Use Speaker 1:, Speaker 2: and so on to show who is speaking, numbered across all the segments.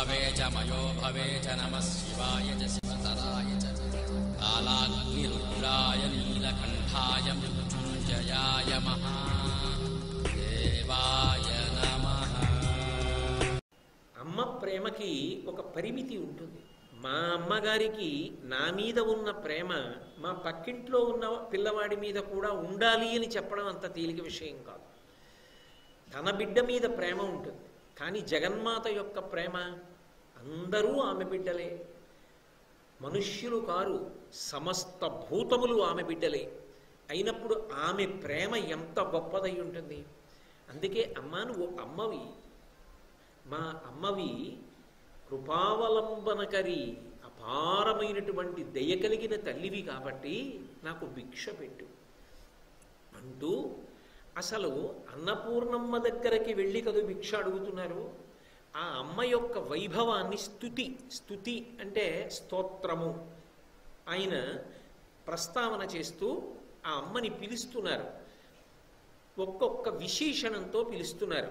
Speaker 1: భవే చ మయో భవే చ నమ శివాయ చ శివతరాయ చ కాలాగ్నిరుద్రాయ నీలకంఠాయ మృత్యుంజయాయ మహాదేవాయ నమః
Speaker 2: అమ్మ ప్రేమకి ఒక పరిమితి ఉంటుంది మా అమ్మగారికి నా మీద ఉన్న ప్రేమ మా పక్కింట్లో ఉన్న పిల్లవాడి మీద కూడా ఉండాలి అని చెప్పడం అంత తేలిక విషయం కాదు తన బిడ్డ మీద ప్రేమ ఉంటుంది కానీ జగన్మాత యొక్క ప్రేమ అందరూ ఆమె బిడ్డలే మనుష్యులు కారు సమస్త భూతములు ఆమె బిడ్డలే అయినప్పుడు ఆమె ప్రేమ ఎంత గొప్పదై ఉంటుంది అందుకే అమ్మా నువ్వు అమ్మవి మా అమ్మవి కృపావలంబనకరి అపారమైనటువంటి దయ కలిగిన తల్లివి కాబట్టి నాకు భిక్ష పెట్టు అంటూ అసలు అన్నపూర్ణమ్మ దగ్గరకి వెళ్ళి కదూ భిక్ష అడుగుతున్నారు ఆ అమ్మ యొక్క వైభవాన్ని స్థుతి స్థుతి అంటే స్తోత్రము ఆయన ప్రస్తావన చేస్తూ ఆ అమ్మని పిలుస్తున్నారు ఒక్కొక్క విశేషణంతో పిలుస్తున్నారు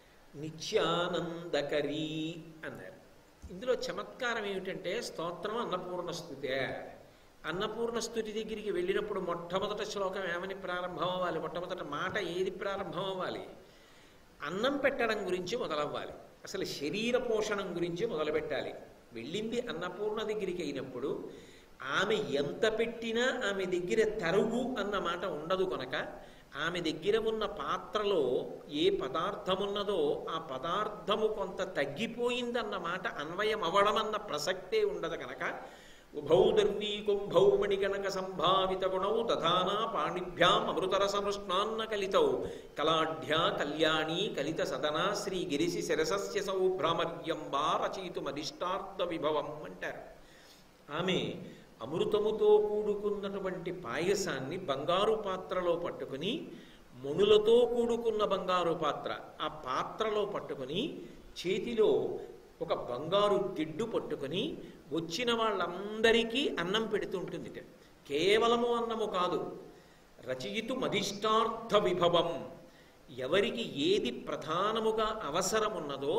Speaker 2: నిత్యానందకరీ అన్నారు ఇందులో చమత్కారం ఏమిటంటే స్తోత్రం అన్నపూర్ణ స్థుతే అన్నపూర్ణ స్థుతి దగ్గరికి వెళ్ళినప్పుడు మొట్టమొదట శ్లోకం ఏమని ప్రారంభం అవ్వాలి మొట్టమొదట మాట ఏది ప్రారంభం అవ్వాలి అన్నం పెట్టడం గురించి మొదలవ్వాలి అసలు శరీర పోషణం గురించి మొదలుపెట్టాలి వెళ్ళింది అన్నపూర్ణ దగ్గరికి అయినప్పుడు ఆమె ఎంత పెట్టినా ఆమె దగ్గర తరుగు అన్న మాట ఉండదు కనుక ఆమె దగ్గర ఉన్న పాత్రలో ఏ పదార్థం ఉన్నదో ఆ పదార్థము కొంత తగ్గిపోయిందన్న మాట అన్వయం అవడమన్న ప్రసక్తే ఉండదు కనుక ఉభౌ దర్వీ కుంభౌ మణిగణక సంభావిత గుణౌ తథానా పాణిభ్యాం అమృతరసమృష్ణాన్న కలితౌ కలాఢ్యా కళ్యాణీ కలిత సదనా శ్రీ గిరిసి శిరసస్య సౌ భ్రామర్యంబా రచయితుమధిష్టార్థ విభవం అంటారు ఆమె అమృతముతో కూడుకున్నటువంటి పాయసాన్ని బంగారు పాత్రలో పట్టుకుని మణులతో కూడుకున్న బంగారు పాత్ర ఆ పాత్రలో పట్టుకుని చేతిలో ఒక బంగారు దిడ్డు పట్టుకుని వచ్చిన వాళ్ళందరికీ అన్నం పెడుతుంటుంది కేవలము అన్నము కాదు రచయితు మధిష్టార్థ విభవం ఎవరికి ఏది ప్రధానముగా అవసరమున్నదో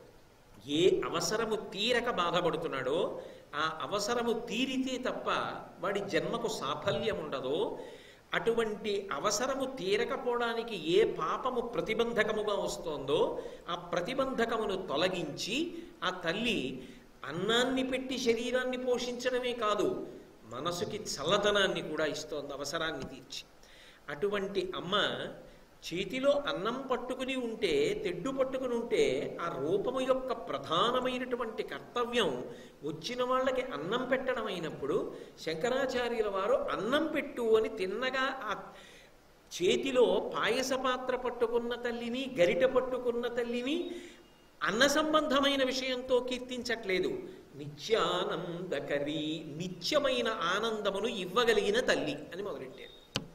Speaker 2: ఏ అవసరము తీరక బాధపడుతున్నాడో ఆ అవసరము తీరితే తప్ప వాడి జన్మకు సాఫల్యం ఉండదో అటువంటి అవసరము తీరకపోవడానికి ఏ పాపము ప్రతిబంధకముగా వస్తోందో ఆ ప్రతిబంధకమును తొలగించి ఆ తల్లి అన్నాన్ని పెట్టి శరీరాన్ని పోషించడమే కాదు మనసుకి చల్లదనాన్ని కూడా ఇస్తోంది అవసరాన్ని తీర్చి అటువంటి అమ్మ చేతిలో అన్నం పట్టుకుని ఉంటే తెడ్డు పట్టుకుని ఉంటే ఆ రూపము యొక్క ప్రధానమైనటువంటి కర్తవ్యం వచ్చిన వాళ్ళకి అన్నం పెట్టడం అయినప్పుడు శంకరాచార్యుల వారు అన్నం పెట్టు అని తిన్నగా ఆ చేతిలో పాయస పాత్ర పట్టుకున్న తల్లిని గరిట పట్టుకున్న తల్లిని అన్న సంబంధమైన విషయంతో కీర్తించట్లేదు నిత్యానందకరి నిత్యమైన ఆనందమును ఇవ్వగలిగిన తల్లి అని మొదలెట్టారు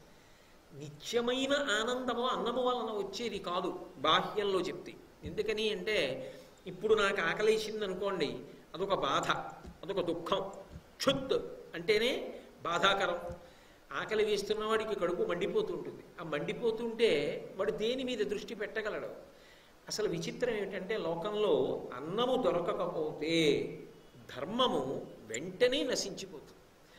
Speaker 2: నిత్యమైన ఆనందము అన్నము వలన వచ్చేది కాదు బాహ్యంలో చెప్తే ఎందుకని అంటే ఇప్పుడు నాకు ఆకలేసింది అనుకోండి అదొక బాధ అదొక దుఃఖం క్షుత్ అంటేనే బాధాకరం ఆకలి వేస్తున్న వాడికి కడుపు మండిపోతుంటుంది ఆ మండిపోతుంటే వాడు దేని మీద దృష్టి పెట్టగలడు అసలు విచిత్రం ఏమిటంటే లోకంలో అన్నము దొరకకపోతే ధర్మము వెంటనే నశించిపోతుంది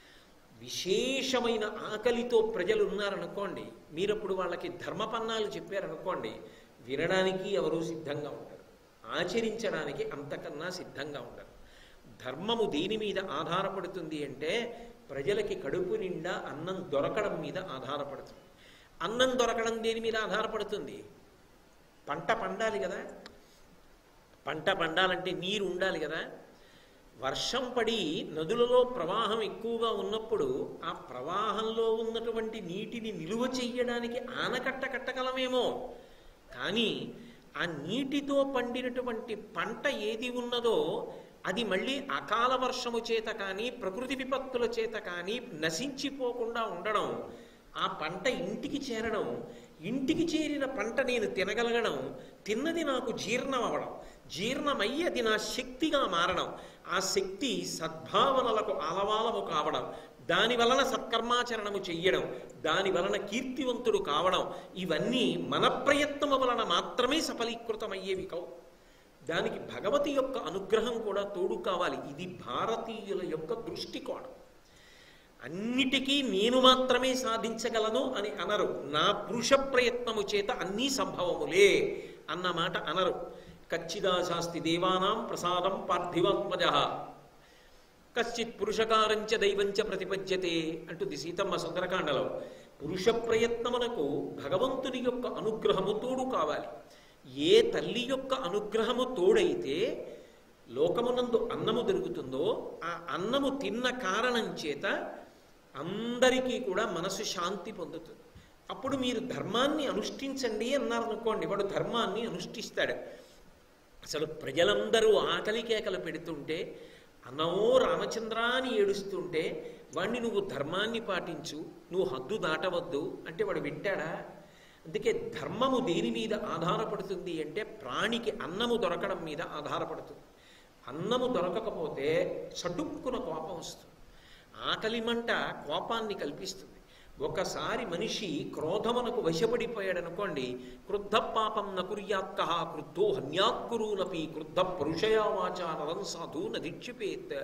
Speaker 2: విశేషమైన ఆకలితో ప్రజలు ఉన్నారనుకోండి మీరప్పుడు వాళ్ళకి ధర్మపన్నాలు చెప్పారనుకోండి వినడానికి ఎవరూ సిద్ధంగా ఉండరు ఆచరించడానికి అంతకన్నా సిద్ధంగా ఉండరు ధర్మము దేని మీద ఆధారపడుతుంది అంటే ప్రజలకి కడుపు నిండా అన్నం దొరకడం మీద ఆధారపడుతుంది అన్నం దొరకడం దేని మీద ఆధారపడుతుంది పంట పండాలి కదా పంట పండాలంటే నీరు ఉండాలి కదా వర్షం పడి నదులలో ప్రవాహం ఎక్కువగా ఉన్నప్పుడు ఆ ప్రవాహంలో ఉన్నటువంటి నీటిని నిలువ చెయ్యడానికి ఆనకట్ట కట్టగలమేమో కానీ ఆ నీటితో పండినటువంటి పంట ఏది ఉన్నదో అది మళ్ళీ అకాల వర్షము చేత కానీ ప్రకృతి విపత్తుల చేత కానీ నశించిపోకుండా ఉండడం ఆ పంట ఇంటికి చేరడం ఇంటికి చేరిన పంట నేను తినగలగడం తిన్నది నాకు జీర్ణం అవ్వడం జీర్ణమయ్యి అది నా శక్తిగా మారడం ఆ శక్తి సద్భావనలకు ఆలవాలము కావడం దాని వలన సత్కర్మాచరణము చెయ్యడం దాని వలన కీర్తివంతుడు కావడం ఇవన్నీ మన ప్రయత్నము వలన మాత్రమే సఫలీకృతమయ్యేవి కావు దానికి భగవతి యొక్క అనుగ్రహం కూడా తోడు కావాలి ఇది భారతీయుల యొక్క దృష్టికోణం అన్నిటికీ నేను మాత్రమే సాధించగలను అని అనరు నా పురుష ప్రయత్నము చేత అన్నీ సంభవములే అన్న మాట అనరు కచ్చిదా శాస్తి దేవానాం ప్రసాదం పార్థివాత్మజ కశ్చిత్ పురుషకారంచ దైవంచ ప్రతిపద్యతే అంటుంది సీతమ్మ సుందరకాండలో పురుష ప్రయత్నమునకు భగవంతుని యొక్క అనుగ్రహము తోడు కావాలి ఏ తల్లి యొక్క అనుగ్రహము తోడైతే లోకమునందు అన్నము దొరుకుతుందో ఆ అన్నము తిన్న కారణం చేత అందరికీ కూడా మనసు శాంతి పొందుతుంది అప్పుడు మీరు ధర్మాన్ని అనుష్ఠించండి అన్నారు అనుకోండి వాడు ధర్మాన్ని అనుష్ఠిస్తాడు అసలు ప్రజలందరూ ఆకలి కేకలు పెడుతుంటే అన్నమో రామచంద్ర అని ఏడుస్తుంటే వాణ్ణి నువ్వు ధర్మాన్ని పాటించు నువ్వు హద్దు దాటవద్దు అంటే వాడు వింటాడా అందుకే ధర్మము దేని మీద ఆధారపడుతుంది అంటే ప్రాణికి అన్నము దొరకడం మీద ఆధారపడుతుంది అన్నము దొరకకపోతే చటుక్కున కోపం వస్తుంది ఆకలి మంట కోపాన్ని కల్పిస్తుంది ఒకసారి మనిషి క్రోధమునకు వశపడిపోయాడు అనుకోండి క్రుద్ధ పాపం నకుర్యాత్క క్రుద్ధో హన్యాక్కురూనపి క్రుద్ధ పరుషయా వాచా నరం సాధు నదిక్షిపేత్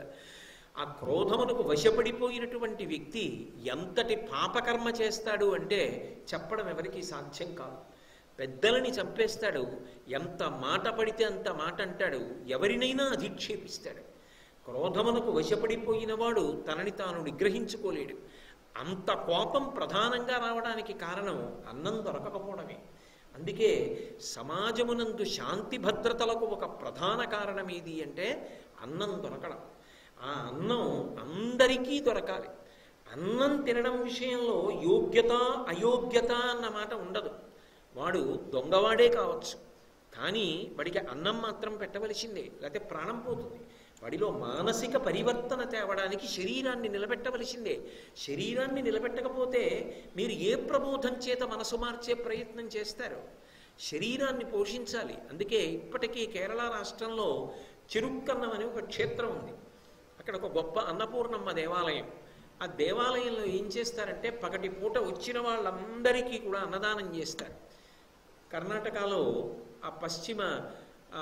Speaker 2: ఆ క్రోధమునకు వశపడిపోయినటువంటి వ్యక్తి ఎంతటి పాపకర్మ చేస్తాడు అంటే చెప్పడం ఎవరికీ సాధ్యం కాదు పెద్దలని చంపేస్తాడు ఎంత మాట పడితే అంత మాట అంటాడు ఎవరినైనా అధిక్షేపిస్తాడు క్రోధమునకు వశపడిపోయిన వాడు తనని తాను నిగ్రహించుకోలేడు అంత కోపం ప్రధానంగా రావడానికి కారణం అన్నం దొరకకపోవడమే అందుకే సమాజమునందు శాంతి భద్రతలకు ఒక ప్రధాన కారణం ఏది అంటే అన్నం దొరకడం ఆ అన్నం అందరికీ దొరకాలి అన్నం తినడం విషయంలో యోగ్యత అయోగ్యత అన్న మాట ఉండదు వాడు దొంగవాడే కావచ్చు కానీ వాడికి అన్నం మాత్రం పెట్టవలసిందే లేకపోతే ప్రాణం పోతుంది వాడిలో మానసిక పరివర్తన తేవడానికి శరీరాన్ని నిలబెట్టవలసిందే శరీరాన్ని నిలబెట్టకపోతే మీరు ఏ ప్రబోధం చేత మనసు మార్చే ప్రయత్నం చేస్తారు శరీరాన్ని పోషించాలి అందుకే ఇప్పటికీ కేరళ రాష్ట్రంలో చెరుక్కన్నం అనే ఒక క్షేత్రం ఉంది అక్కడ ఒక గొప్ప అన్నపూర్ణమ్మ దేవాలయం ఆ దేవాలయంలో ఏం చేస్తారంటే పగటి పూట వచ్చిన వాళ్ళందరికీ కూడా అన్నదానం చేస్తారు కర్ణాటకలో ఆ పశ్చిమ ఆ,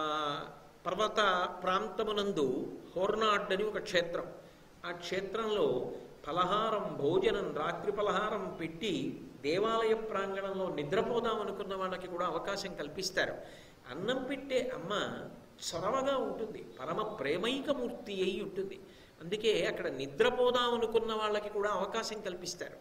Speaker 2: పర్వత ప్రాంతమునందు హోర్నాడ్ అని ఒక క్షేత్రం ఆ క్షేత్రంలో ఫలహారం భోజనం రాత్రి ఫలహారం పెట్టి దేవాలయ ప్రాంగణంలో నిద్రపోదాం అనుకున్న వాళ్ళకి కూడా అవకాశం కల్పిస్తారు అన్నం పెట్టే అమ్మ చొరవగా ఉంటుంది పరమ ప్రేమైకమూర్తి అయి ఉంటుంది అందుకే అక్కడ నిద్రపోదాం అనుకున్న వాళ్ళకి కూడా అవకాశం కల్పిస్తారు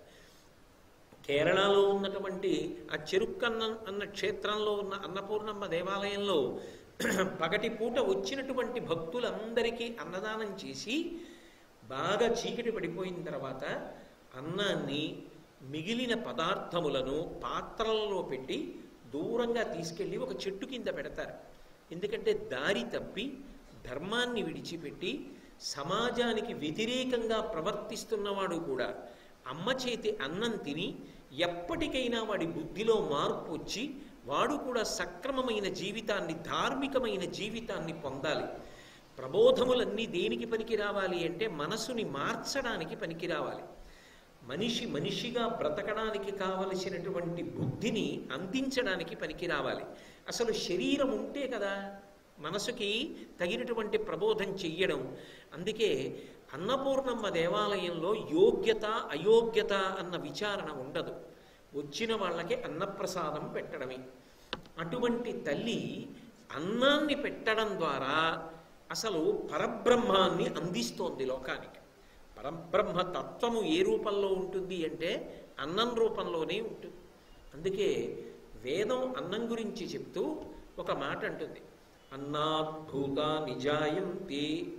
Speaker 2: కేరళలో ఉన్నటువంటి ఆ చెరుక్కన్న అన్న క్షేత్రంలో ఉన్న అన్నపూర్ణమ్మ దేవాలయంలో పగటి పూట వచ్చినటువంటి భక్తులందరికీ అన్నదానం చేసి బాగా చీకటి పడిపోయిన తర్వాత అన్నాన్ని మిగిలిన పదార్థములను పాత్రలలో పెట్టి దూరంగా తీసుకెళ్ళి ఒక చెట్టు కింద పెడతారు ఎందుకంటే దారి తప్పి ధర్మాన్ని విడిచిపెట్టి సమాజానికి వ్యతిరేకంగా ప్రవర్తిస్తున్నవాడు కూడా అమ్మ చేతి అన్నం తిని ఎప్పటికైనా వాడి బుద్ధిలో మార్పు వచ్చి వాడు కూడా సక్రమమైన జీవితాన్ని ధార్మికమైన జీవితాన్ని పొందాలి ప్రబోధములన్నీ దేనికి పనికి రావాలి అంటే మనసుని మార్చడానికి పనికి రావాలి మనిషి మనిషిగా బ్రతకడానికి కావలసినటువంటి బుద్ధిని అందించడానికి పనికి రావాలి అసలు శరీరం ఉంటే కదా మనసుకి తగినటువంటి ప్రబోధం చెయ్యడం అందుకే అన్నపూర్ణమ్మ దేవాలయంలో యోగ్యత అయోగ్యత అన్న విచారణ ఉండదు వచ్చిన వాళ్ళకి అన్నప్రసాదం పెట్టడమే అటువంటి తల్లి అన్నాన్ని పెట్టడం ద్వారా అసలు పరబ్రహ్మాన్ని అందిస్తోంది లోకానికి పరబ్రహ్మ తత్వము ఏ రూపంలో ఉంటుంది అంటే అన్నం రూపంలోనే ఉంటుంది అందుకే వేదం అన్నం గురించి చెప్తూ ఒక మాట అంటుంది అన్నాద్భూత నిజాయంతి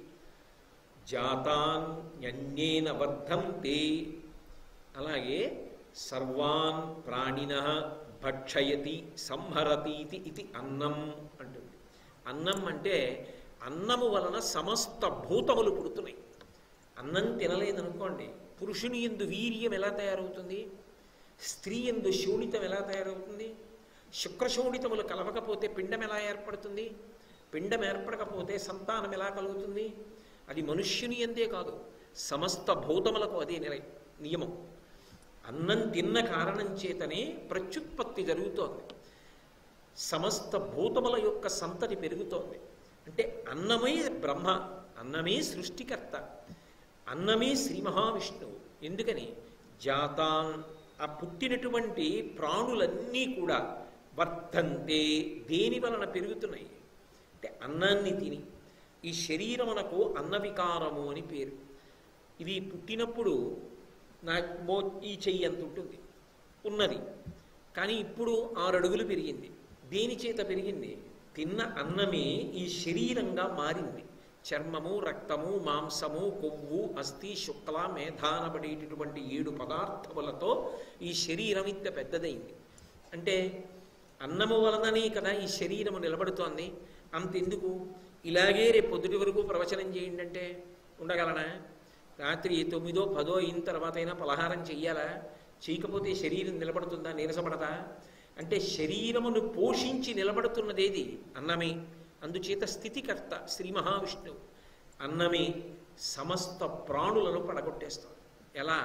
Speaker 2: జాతాన్యన్యేన వర్ధంతే అలాగే సర్వాన్ ప్రాణిన భక్షయతి సంహరతీతి ఇది అన్నం అంటుంది అన్నం అంటే అన్నము వలన సమస్త భూతములు పుడుతున్నాయి అన్నం తినలేదనుకోండి పురుషుని ఎందు వీర్యం ఎలా తయారవుతుంది స్త్రీ ఎందు శోణితం ఎలా తయారవుతుంది శుక్రశోణితములు కలవకపోతే పిండం ఎలా ఏర్పడుతుంది పిండం ఏర్పడకపోతే సంతానం ఎలా కలుగుతుంది అది మనుష్యుని ఎందే కాదు సమస్త భూతములకు అదే నిలయ నియమం అన్నం తిన్న కారణం చేతనే ప్రత్యుత్పత్తి జరుగుతోంది సమస్త భూతముల యొక్క సంతతి పెరుగుతోంది అంటే అన్నమే బ్రహ్మ అన్నమే సృష్టికర్త అన్నమే శ్రీ మహావిష్ణువు ఎందుకని జాతాన్ ఆ పుట్టినటువంటి ప్రాణులన్నీ కూడా వర్ధంతే దేని వలన పెరుగుతున్నాయి అంటే అన్నాన్ని తిని ఈ శరీరమునకు అన్న వికారము అని పేరు ఇది పుట్టినప్పుడు నా మో ఈ చెయ్యి ఎంత ఉంటుంది ఉన్నది కానీ ఇప్పుడు ఆరు అడుగులు పెరిగింది దేని చేత పెరిగింది తిన్న అన్నమే ఈ శరీరంగా మారింది చర్మము రక్తము మాంసము కొవ్వు అస్థి శుక్ల మేధానబడేటటువంటి ఏడు పదార్థములతో ఈ శరీరం ఇంత పెద్దదైంది అంటే అన్నము వలననే కదా ఈ శరీరము నిలబడుతోంది అంతెందుకు ఇలాగే రేపు పొద్దుటి వరకు ప్రవచనం చేయండి అంటే ఉండగలనా రాత్రి తొమ్మిదో పదో అయిన తర్వాత అయినా పలహారం చెయ్యాలా చేయకపోతే శరీరం నిలబడుతుందా నీరసపడదా అంటే శరీరమును పోషించి నిలబడుతున్నదేది అన్నమే అందుచేత స్థితికర్త శ్రీ మహావిష్ణువు అన్నమే సమస్త ప్రాణులను పడగొట్టేస్తుంది ఎలా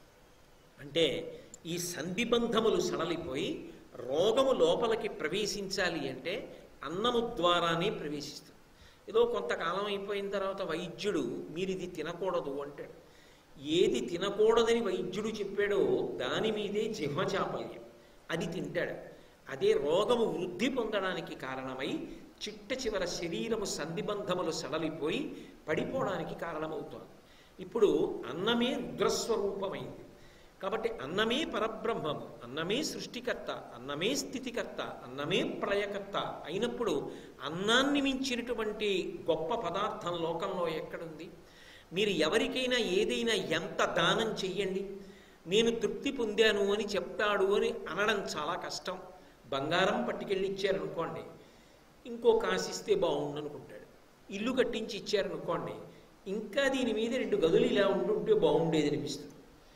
Speaker 2: అంటే ఈ సంధిబంధములు సడలిపోయి రోగము లోపలికి ప్రవేశించాలి అంటే అన్నము ద్వారానే ప్రవేశిస్తుంది ఏదో కొంతకాలం అయిపోయిన తర్వాత వైద్యుడు మీరు ఇది తినకూడదు అంటాడు ఏది తినకూడదని వైద్యుడు చెప్పాడో దాని మీదే జిహ్వచాపల్యం అది తింటాడు అదే రోగము వృద్ధి పొందడానికి కారణమై చిట్ట చివర శరీరము సంధిబంధములు సడలిపోయి పడిపోవడానికి కారణమవుతోంది ఇప్పుడు అన్నమే రుద్రస్వరూపమైంది కాబట్టి అన్నమే పరబ్రహ్మము అన్నమే సృష్టికర్త అన్నమే స్థితికర్త అన్నమే ప్రళయకర్త అయినప్పుడు అన్నాన్ని మించినటువంటి గొప్ప పదార్థం లోకంలో ఎక్కడుంది మీరు ఎవరికైనా ఏదైనా ఎంత దానం చెయ్యండి నేను తృప్తి పొందాను అని చెప్తాడు అని అనడం చాలా కష్టం బంగారం పట్టుకెళ్ళి ఇచ్చారనుకోండి ఇంకో కాసిస్తే బాగుండు అనుకుంటాడు ఇల్లు కట్టించి ఇచ్చారనుకోండి ఇంకా దీని మీద రెండు గదులు ఇలా ఉంటుంటే బాగుండేది అనిపిస్తుంది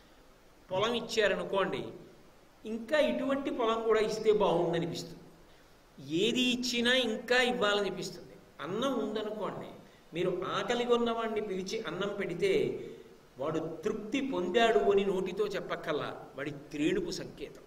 Speaker 2: పొలం ఇచ్చారనుకోండి ఇంకా ఇటువంటి పొలం కూడా ఇస్తే బాగుండనిపిస్తుంది ఏది ఇచ్చినా ఇంకా ఇవ్వాలనిపిస్తుంది అన్నం ఉందనుకోండి మీరు ఆకలి ఉన్నవాడిని పిలిచి అన్నం పెడితే వాడు తృప్తి పొందాడు అని నోటితో చెప్పక్కల్లా వాడి త్రేణుపు సంకేతం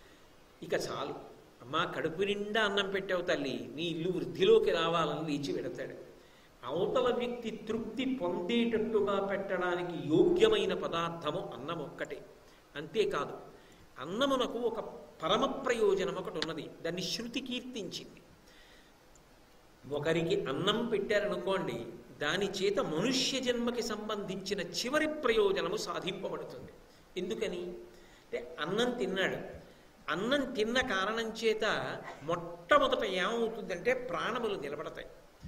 Speaker 2: ఇక చాలు అమ్మా కడుపు నిండా అన్నం పెట్టావు తల్లి నీ ఇల్లు వృద్ధిలోకి రావాలని లేచి పెడతాడు అవతల వ్యక్తి తృప్తి పొందేటట్టుగా పెట్టడానికి యోగ్యమైన పదార్థము అన్నం ఒక్కటే అంతేకాదు అన్నమునకు ఒక పరమ ప్రయోజనం ఒకటి ఉన్నది దాన్ని శృతి కీర్తించింది ఒకరికి అన్నం పెట్టారనుకోండి దాని చేత మనుష్య జన్మకి సంబంధించిన చివరి ప్రయోజనము సాధింపబడుతుంది ఎందుకని అంటే అన్నం తిన్నాడు అన్నం తిన్న కారణం చేత మొట్టమొదట ఏమవుతుందంటే ప్రాణములు నిలబడతాయి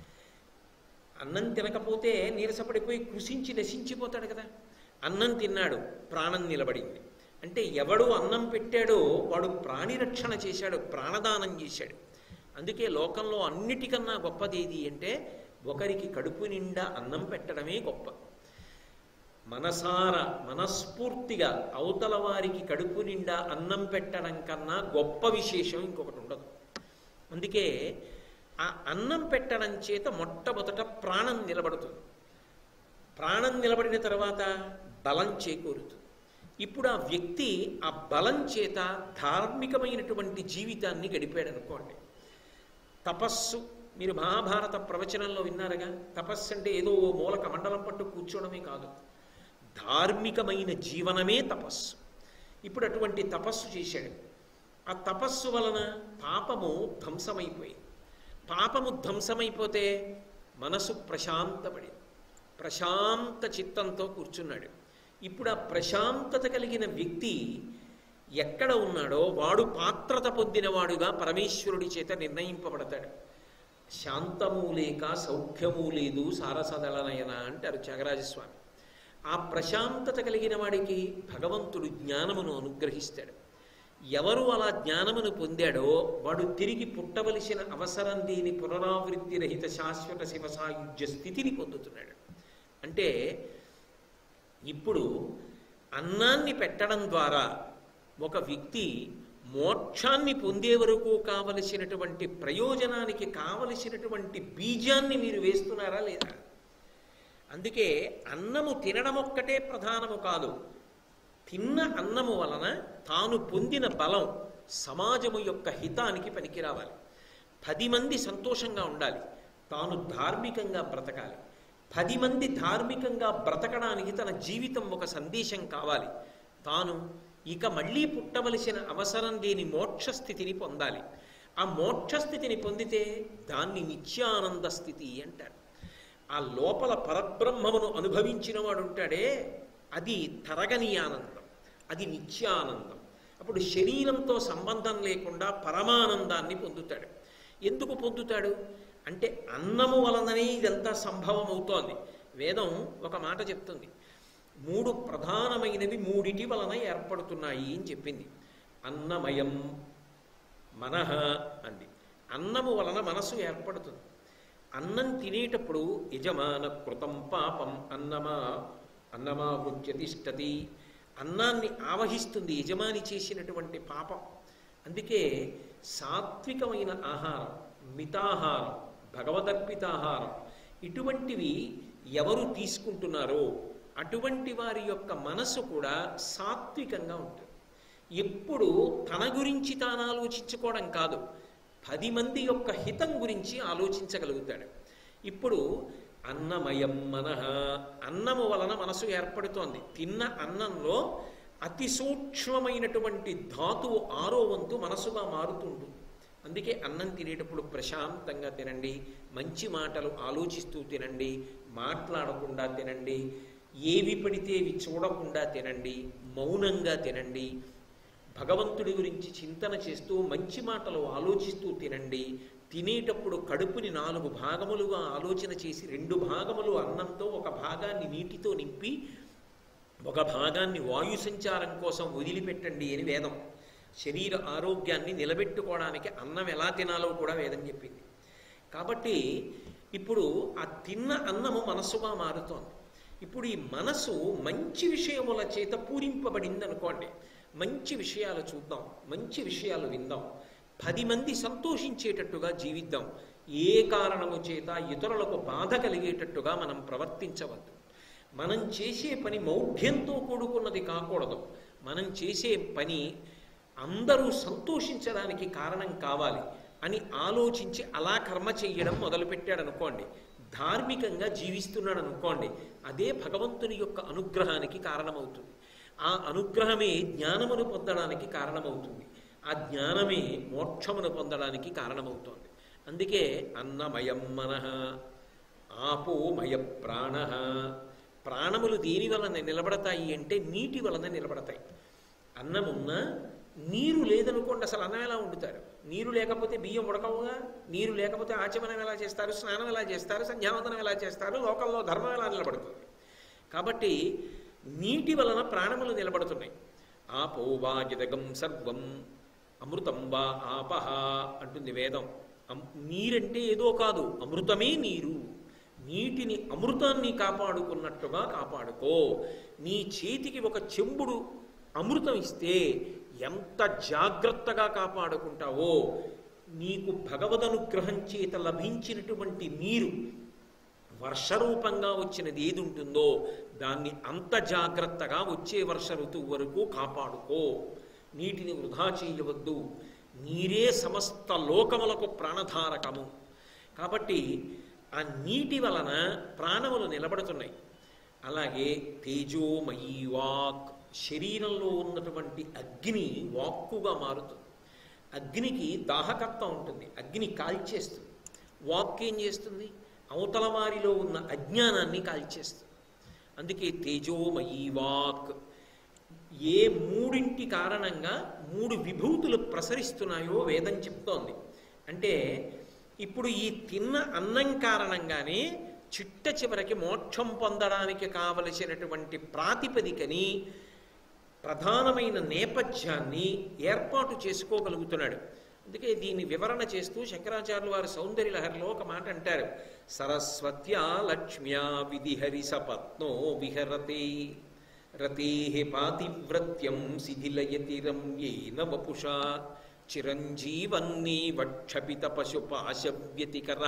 Speaker 2: అన్నం తినకపోతే నీరసపడిపోయి కృషించి నశించిపోతాడు కదా అన్నం తిన్నాడు ప్రాణం నిలబడింది అంటే ఎవడు అన్నం పెట్టాడో వాడు ప్రాణిరక్షణ చేశాడు ప్రాణదానం చేశాడు అందుకే లోకంలో అన్నిటికన్నా గొప్పది ఏది అంటే ఒకరికి కడుపు నిండా అన్నం పెట్టడమే గొప్ప మనసార మనస్ఫూర్తిగా అవతల వారికి కడుపు నిండా అన్నం పెట్టడం కన్నా గొప్ప విశేషం ఇంకొకటి ఉండదు అందుకే ఆ అన్నం పెట్టడం చేత మొట్టమొదట ప్రాణం నిలబడుతుంది ప్రాణం నిలబడిన తర్వాత బలం చేకూరుతుంది ఇప్పుడు ఆ వ్యక్తి ఆ బలం చేత ధార్మికమైనటువంటి జీవితాన్ని గడిపాడు అనుకోండి తపస్సు మీరు మహాభారత ప్రవచనంలో విన్నారుగా తపస్సు అంటే ఏదో ఓ మూలక మండలం పట్టు కూర్చోవడమే కాదు ధార్మికమైన జీవనమే తపస్సు ఇప్పుడు అటువంటి తపస్సు చేశాడు ఆ తపస్సు వలన పాపము ధ్వంసమైపోయింది పాపము ధ్వంసమైపోతే మనసు ప్రశాంతపడింది ప్రశాంత చిత్తంతో కూర్చున్నాడు ఇప్పుడు ఆ ప్రశాంతత కలిగిన వ్యక్తి ఎక్కడ ఉన్నాడో వాడు పాత్రత పొందినవాడుగా పరమేశ్వరుడి చేత నిర్ణయింపబడతాడు శాంతము లేక సౌఖ్యము లేదు సారసదళనయన అంటారు త్యాగరాజస్వామి ఆ ప్రశాంతత కలిగిన వాడికి భగవంతుడు జ్ఞానమును అనుగ్రహిస్తాడు ఎవరు అలా జ్ఞానమును పొందాడో వాడు తిరిగి పుట్టవలసిన అవసరం దీని పునరావృత్తి రహిత శాశ్వత శివ సాయుధ్య స్థితిని పొందుతున్నాడు అంటే ఇప్పుడు అన్నాన్ని పెట్టడం ద్వారా ఒక వ్యక్తి మోక్షాన్ని పొందే వరకు కావలసినటువంటి ప్రయోజనానికి కావలసినటువంటి బీజాన్ని మీరు వేస్తున్నారా లేదా అందుకే అన్నము తినడం ఒక్కటే ప్రధానము కాదు తిన్న అన్నము వలన తాను పొందిన బలం సమాజము యొక్క హితానికి పనికి రావాలి పది మంది సంతోషంగా ఉండాలి తాను ధార్మికంగా బ్రతకాలి పది మంది ధార్మికంగా బ్రతకడానికి తన జీవితం ఒక సందేశం కావాలి తాను ఇక మళ్ళీ పుట్టవలసిన అవసరం లేని మోక్ష స్థితిని పొందాలి ఆ మోక్ష స్థితిని పొందితే దాన్ని నిత్యానంద స్థితి అంటారు ఆ లోపల పరబ్రహ్మమును అనుభవించిన వాడు ఉంటాడే అది తరగని ఆనందం అది నిత్యానందం అప్పుడు శరీరంతో సంబంధం లేకుండా పరమానందాన్ని పొందుతాడు ఎందుకు పొందుతాడు అంటే అన్నము వలననే ఇదంతా సంభవం అవుతోంది వేదం ఒక మాట చెప్తుంది మూడు ప్రధానమైనవి మూడిటి వలన ఏర్పడుతున్నాయి అని చెప్పింది అన్నమయం మనః అంది అన్నము వలన మనసు ఏర్పడుతుంది అన్నం తినేటప్పుడు యజమాన కృతం పాపం అన్నమా అన్నమా తిష్టతి అన్నాన్ని ఆవహిస్తుంది యజమాని చేసినటువంటి పాపం అందుకే సాత్వికమైన ఆహారం మితాహారం భగవదర్పితాహారం ఇటువంటివి ఎవరు తీసుకుంటున్నారో అటువంటి వారి యొక్క మనసు కూడా సాత్వికంగా ఉంటుంది ఎప్పుడు తన గురించి తాను ఆలోచించుకోవడం కాదు పది మంది యొక్క హితం గురించి ఆలోచించగలుగుతాడు ఇప్పుడు అన్నమయం మనః అన్నము వలన మనసు ఏర్పడుతోంది తిన్న అన్నంలో అతి సూక్ష్మమైనటువంటి ధాతువు ఆరో వంతు మనసుగా మారుతుంటుంది అందుకే అన్నం తినేటప్పుడు ప్రశాంతంగా తినండి మంచి మాటలు ఆలోచిస్తూ తినండి మాట్లాడకుండా తినండి ఏవి పడితే అవి చూడకుండా తినండి మౌనంగా తినండి భగవంతుడి గురించి చింతన చేస్తూ మంచి మాటలు ఆలోచిస్తూ తినండి తినేటప్పుడు కడుపుని నాలుగు భాగములుగా ఆలోచన చేసి రెండు భాగములు అన్నంతో ఒక భాగాన్ని నీటితో నింపి ఒక భాగాన్ని వాయు సంచారం కోసం వదిలిపెట్టండి అని వేదం శరీర ఆరోగ్యాన్ని నిలబెట్టుకోవడానికి అన్నం ఎలా తినాలో కూడా వేదం చెప్పింది కాబట్టి ఇప్పుడు ఆ తిన్న అన్నము మనస్సుగా మారుతోంది ఇప్పుడు ఈ మనసు మంచి విషయముల చేత పూరింపబడింది అనుకోండి మంచి విషయాలు చూద్దాం మంచి విషయాలు విందాం పది మంది సంతోషించేటట్టుగా జీవిద్దాం ఏ కారణము చేత ఇతరులకు బాధ కలిగేటట్టుగా మనం ప్రవర్తించవద్దు మనం చేసే పని మౌఢ్యంతో కూడుకున్నది కాకూడదు మనం చేసే పని అందరూ సంతోషించడానికి కారణం కావాలి అని ఆలోచించి అలా కర్మ చెయ్యడం మొదలుపెట్టాడు అనుకోండి ధార్మికంగా జీవిస్తున్నాడు అనుకోండి అదే భగవంతుని యొక్క అనుగ్రహానికి కారణమవుతుంది ఆ అనుగ్రహమే జ్ఞానమును పొందడానికి కారణమవుతుంది ఆ జ్ఞానమే మోక్షమును పొందడానికి కారణమవుతోంది అందుకే అన్నమయం మనః ఆపోమయ ప్రాణ ప్రాణములు దేని వలన నిలబడతాయి అంటే నీటి వలన నిలబడతాయి అన్నమున్నా నీరు లేదనుకోండి అసలు అన్నం ఎలా వండుతారు నీరు లేకపోతే బియ్యం ఉడకవుగా నీరు లేకపోతే ఆచమనం ఎలా చేస్తారు స్నానం ఎలా చేస్తారు సంధ్యావందనం ఎలా చేస్తారు లోకంలో ధర్మం ఎలా నిలబడుతుంది కాబట్టి నీటి వలన ప్రాణములు నిలబడుతున్నాయి ఆపో వా జదగం సర్వం అమృతం వా ఆపహ అంటుంది వేదం అమ్- నీరంటే ఏదో కాదు అమృతమే నీరు నీటిని అమృతాన్ని కాపాడుకున్నట్టుగా కాపాడుకో నీ చేతికి ఒక చెంబుడు అమృతం ఇస్తే ఎంత జాగ్రత్తగా కాపాడుకుంటావో నీకు భగవదనుగ్రహం చేత లభించినటువంటి నీరు వర్షరూపంగా వచ్చినది ఏది ఉంటుందో దాన్ని అంత జాగ్రత్తగా వచ్చే వర్ష ఋతువు వరకు కాపాడుకో నీటిని వృధా చేయవద్దు నీరే సమస్త లోకములకు ప్రాణధారకము కాబట్టి ఆ నీటి వలన ప్రాణములు నిలబడుతున్నాయి అలాగే తేజోమయీ వాక్ శరీరంలో ఉన్నటువంటి అగ్ని వాక్కుగా మారుతుంది అగ్నికి దాహకత్వం ఉంటుంది అగ్ని కాల్చేస్తుంది వాక్ ఏం చేస్తుంది అవతల వారిలో ఉన్న అజ్ఞానాన్ని కాల్చేస్తుంది అందుకే తేజోమయీ వాక్ ఏ మూడింటి కారణంగా మూడు విభూతులు ప్రసరిస్తున్నాయో వేదం చెప్తోంది అంటే ఇప్పుడు ఈ తిన్న అన్నం కారణంగానే చిట్ట చివరికి మోక్షం పొందడానికి కావలసినటువంటి ప్రాతిపదికని ప్రధానమైన నేపథ్యాన్ని ఏర్పాటు చేసుకోగలుగుతున్నాడు అందుకే దీన్ని వివరణ చేస్తూ శంకరాచార్యులు వారు సౌందర్య లహరిలో ఒక మాట అంటారు సరస్వత్యా లక్ష్మ్యా విధిహరి సపత్నో విహరతే రతే పాతివ్రత్యం శిథిలయతి రమ్యేన వపుషా చిరంజీవన్నీ వక్షపిత పశుపాశ వ్యతికర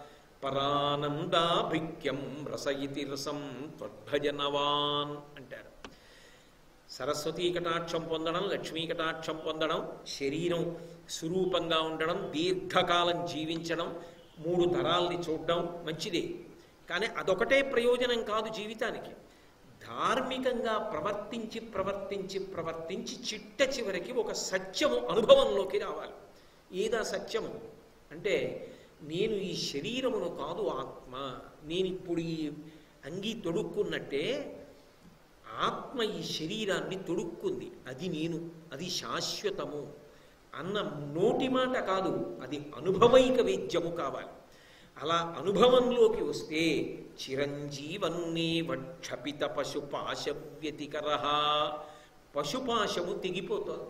Speaker 2: పరానందాభిక్యం రసయితి రసం త్వద్భజనవాన్ అంటారు సరస్వతీ కటాక్షం పొందడం లక్ష్మీ కటాక్షం పొందడం శరీరం సురూపంగా ఉండడం దీర్ఘకాలం జీవించడం మూడు తరాల్ని చూడడం మంచిదే కానీ అదొకటే ప్రయోజనం కాదు జీవితానికి ధార్మికంగా ప్రవర్తించి ప్రవర్తించి ప్రవర్తించి చిట్ట చివరికి ఒక సత్యము అనుభవంలోకి రావాలి ఏదా సత్యము అంటే నేను ఈ శరీరమును కాదు ఆత్మ నేను ఇప్పుడు ఈ అంగీ తొడుక్కున్నట్టే ఆత్మ ఈ శరీరాన్ని తొడుక్కుంది అది నేను అది శాశ్వతము అన్న నోటి మాట కాదు అది అనుభవైక వేద్యము కావాలి అలా అనుభవంలోకి వస్తే చిరంజీవన్నే వక్షపిత పశుపాశ వ్యతికర పశుపాశము తెగిపోతోంది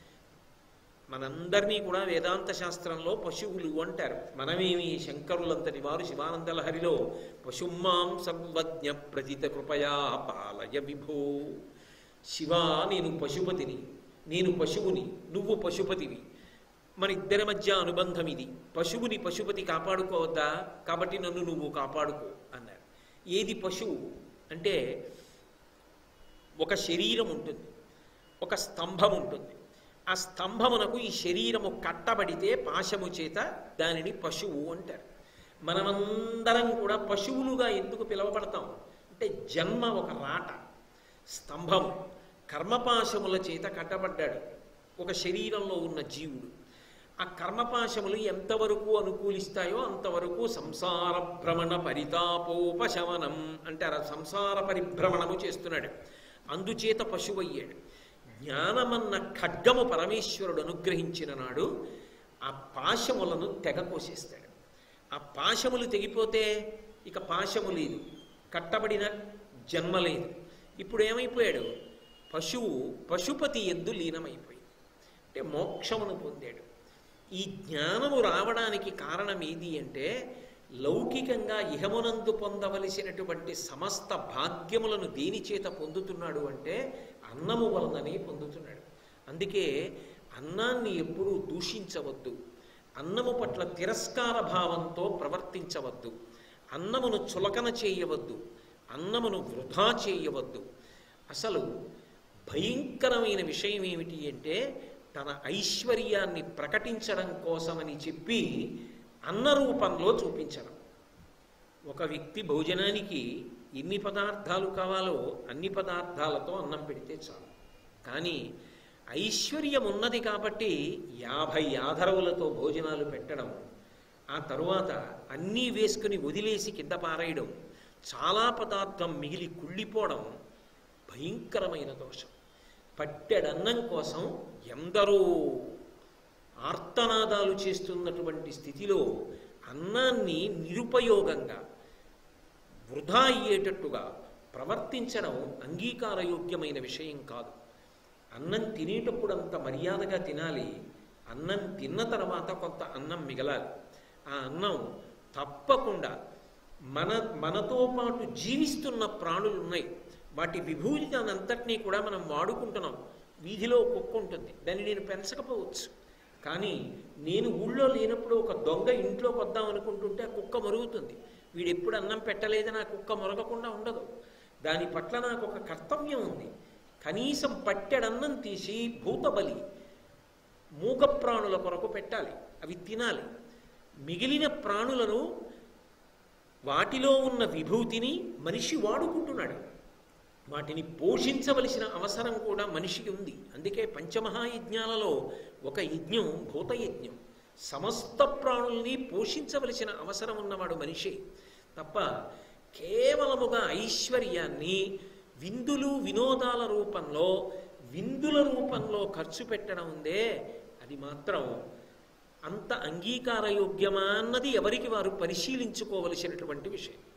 Speaker 2: మనందరినీ కూడా వేదాంత శాస్త్రంలో పశువులు అంటారు మనమేమి శంకరులంతటి వారు శివానంద లహరిలో పశుమాం సర్వజ్ఞ ప్రజిత కృపయా పాలయ విభో శివా నేను పశుపతిని నేను పశువుని నువ్వు పశుపతివి మన ఇద్దరి మధ్య అనుబంధం ఇది పశువుని పశుపతి కాపాడుకోవద్దా కాబట్టి నన్ను నువ్వు కాపాడుకో అన్నారు ఏది పశువు అంటే ఒక శరీరం ఉంటుంది ఒక స్తంభం ఉంటుంది ఆ స్తంభమునకు ఈ శరీరము కట్టబడితే పాశము చేత దానిని పశువు అంటారు మనమందరం కూడా పశువులుగా ఎందుకు పిలువబడతాం అంటే జన్మ ఒక రాట స్తంభము కర్మపాశముల చేత కట్టబడ్డాడు ఒక శరీరంలో ఉన్న జీవుడు ఆ కర్మపాశములు ఎంతవరకు అనుకూలిస్తాయో అంతవరకు సంసార భ్రమణ పరితాపోపశమనం అంటారు ఆ సంసార పరిభ్రమణము చేస్తున్నాడు అందుచేత పశువు అయ్యాడు జ్ఞానమన్న ఖడ్గము పరమేశ్వరుడు అనుగ్రహించిన నాడు ఆ పాశములను తెగ కోసేస్తాడు ఆ పాశములు తెగిపోతే ఇక పాశము లేదు కట్టబడిన జన్మ లేదు ఇప్పుడు ఏమైపోయాడు పశువు పశుపతి ఎందు లీనమైపోయింది అంటే మోక్షమును పొందాడు ఈ జ్ఞానము రావడానికి కారణం ఏది అంటే లౌకికంగా ఇహమునందు పొందవలసినటువంటి సమస్త భాగ్యములను దేని చేత పొందుతున్నాడు అంటే అన్నము వలననే పొందుతున్నాడు అందుకే అన్నాన్ని ఎప్పుడూ దూషించవద్దు అన్నము పట్ల తిరస్కార భావంతో ప్రవర్తించవద్దు అన్నమును చులకన చేయవద్దు అన్నమును వృధా చేయవద్దు అసలు భయంకరమైన విషయం ఏమిటి అంటే తన ఐశ్వర్యాన్ని ప్రకటించడం కోసమని చెప్పి అన్న రూపంలో చూపించడం ఒక వ్యక్తి భోజనానికి ఎన్ని పదార్థాలు కావాలో అన్ని పదార్థాలతో అన్నం పెడితే చాలు కానీ ఐశ్వర్యం ఉన్నది కాబట్టి యాభై ఆధరవులతో భోజనాలు పెట్టడం ఆ తరువాత అన్నీ వేసుకుని వదిలేసి కింద పారేయడం చాలా పదార్థం మిగిలి కుళ్ళిపోవడం భయంకరమైన దోషం పట్టెడన్నం కోసం ఎందరో ఆర్తనాదాలు చేస్తున్నటువంటి స్థితిలో అన్నాన్ని నిరుపయోగంగా వృధా అయ్యేటట్టుగా ప్రవర్తించడం అంగీకారయోగ్యమైన విషయం కాదు అన్నం తినేటప్పుడు అంత మర్యాదగా తినాలి అన్నం తిన్న తర్వాత కొంత అన్నం మిగలాలి ఆ అన్నం తప్పకుండా మన మనతో పాటు జీవిస్తున్న ప్రాణులు ఉన్నాయి వాటి విభూతిని అంతటినీ కూడా మనం వాడుకుంటున్నాం వీధిలో కుక్క ఉంటుంది దాన్ని నేను పెంచకపోవచ్చు కానీ నేను ఊళ్ళో లేనప్పుడు ఒక దొంగ ఇంట్లోకి వద్దాం అనుకుంటుంటే ఆ కుక్క మరుగుతుంది వీడు ఎప్పుడు అన్నం పెట్టలేదని ఆ కుక్క మొరగకుండా ఉండదు దాని పట్ల నాకు ఒక కర్తవ్యం ఉంది కనీసం పట్టెడన్నం తీసి భూతబలి మూగ ప్రాణుల కొరకు పెట్టాలి అవి తినాలి మిగిలిన ప్రాణులను వాటిలో ఉన్న విభూతిని మనిషి వాడుకుంటున్నాడు వాటిని పోషించవలసిన అవసరం కూడా మనిషికి ఉంది అందుకే పంచమహాయజ్ఞాలలో ఒక యజ్ఞం భూతయజ్ఞం సమస్త ప్రాణుల్ని పోషించవలసిన అవసరం ఉన్నవాడు మనిషి తప్ప కేవలముగా ఐశ్వర్యాన్ని విందులు వినోదాల రూపంలో విందుల రూపంలో ఖర్చు పెట్టడం ఉందే అది మాత్రం అంత అంగీకారయోగ్యమా అన్నది ఎవరికి వారు పరిశీలించుకోవలసినటువంటి విషయం